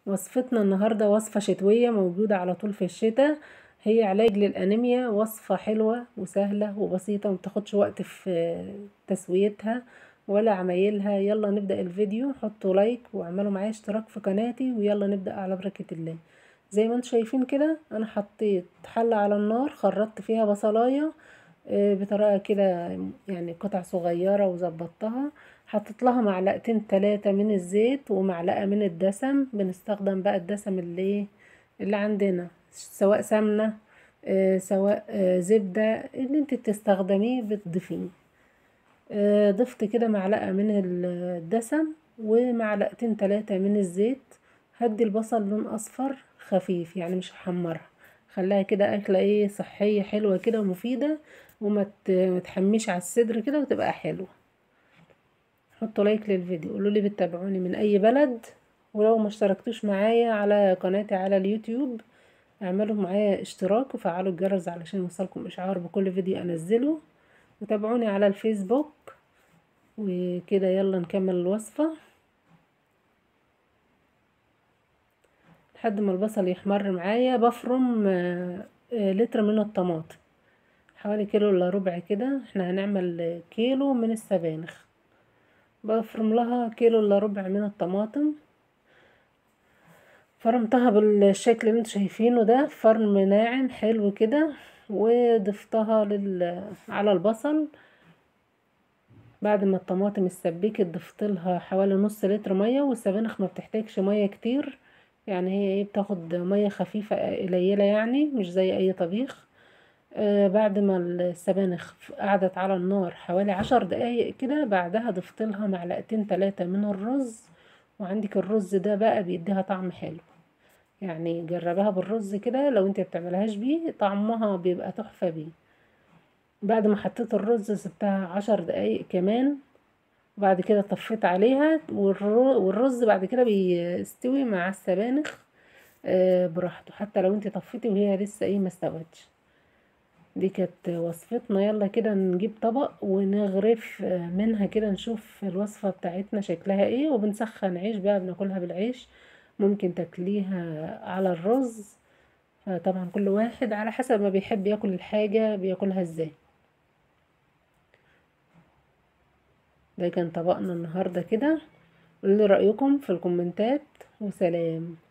وصفتنا النهاردة وصفة شتوية موجودة على طول في الشتاء هي علاج للأنيميا وصفة حلوة وسهلة وبسيطة ومتاخدش وقت في تسويتها ولا عمايلها يلا نبدأ الفيديو حطوا لايك واعملوا معايا اشتراك في قناتي ويلا نبدأ على بركة الله زي ما انتم شايفين كده انا حطيت حلة على النار خرطت فيها بصلاية بطريقة كده يعني قطع صغيرة وظبطتها حطيت لها معلقتين تلاتة من الزيت ومعلقة من الدسم بنستخدم بقى الدسم اللي اللي عندنا سواء سمنة آه سواء آه زبدة اللي انت بتستخدميه بتضيفيه آه ضفت كده معلقة من الدسم ومعلقتين تلاتة من الزيت هدي البصل لون اصفر خفيف يعني مش هحمرها خليها كده اكله ايه صحيه حلوه كده ومفيده وما تحميش على الصدر كده وتبقى حلوه حطوا لايك للفيديو قولوا لي بتتابعوني من اي بلد ولو ما اشتركتوش معايا على قناتي على اليوتيوب اعملوا معايا اشتراك وفعلوا الجرس علشان يوصلكم اشعار بكل فيديو انزله وتابعوني على الفيسبوك وكده يلا نكمل الوصفه لحد ما البصل يحمر معايا بفرم لتر من الطماطم حوالي كيلو الا ربع كده احنا هنعمل كيلو من السبانخ بفرم لها كيلو الا ربع من الطماطم فرمتها بالشكل اللي انتوا شايفينه ده فرم ناعم حلو كده وضفتها لل... على البصل بعد ما الطماطم اتسبكت ضفت لها حوالي نص لتر ميه والسبانخ ما بتحتاجش ميه كتير يعني هي ايه بتاخد ميه خفيفه قليله يعني مش زي اي طبيخ آه بعد ما السبانخ قعدت على النار حوالي عشر دقايق كده بعدها ضفت لها معلقتين تلاتة من الرز وعندك الرز ده بقى بيديها طعم حلو يعني جربها بالرز كده لو انت بتعملهاش بيه طعمها بيبقى تحفه بيه بعد ما حطيت الرز سبتها عشر دقايق كمان وبعد كده طفيت عليها والرز بعد كده بيستوي مع السبانخ براحته حتى لو انت طفيتي وهي لسه ايه ما استوتش دي كانت وصفتنا يلا كده نجيب طبق ونغرف منها كده نشوف الوصفة بتاعتنا شكلها ايه وبنسخن عيش بقى بناكلها بالعيش ممكن تاكليها على الرز فطبعا كل واحد على حسب ما بيحب ياكل الحاجة بياكلها ازاي ده كان طبقنا النهاردة كده قولوا رأيكم في الكومنتات وسلام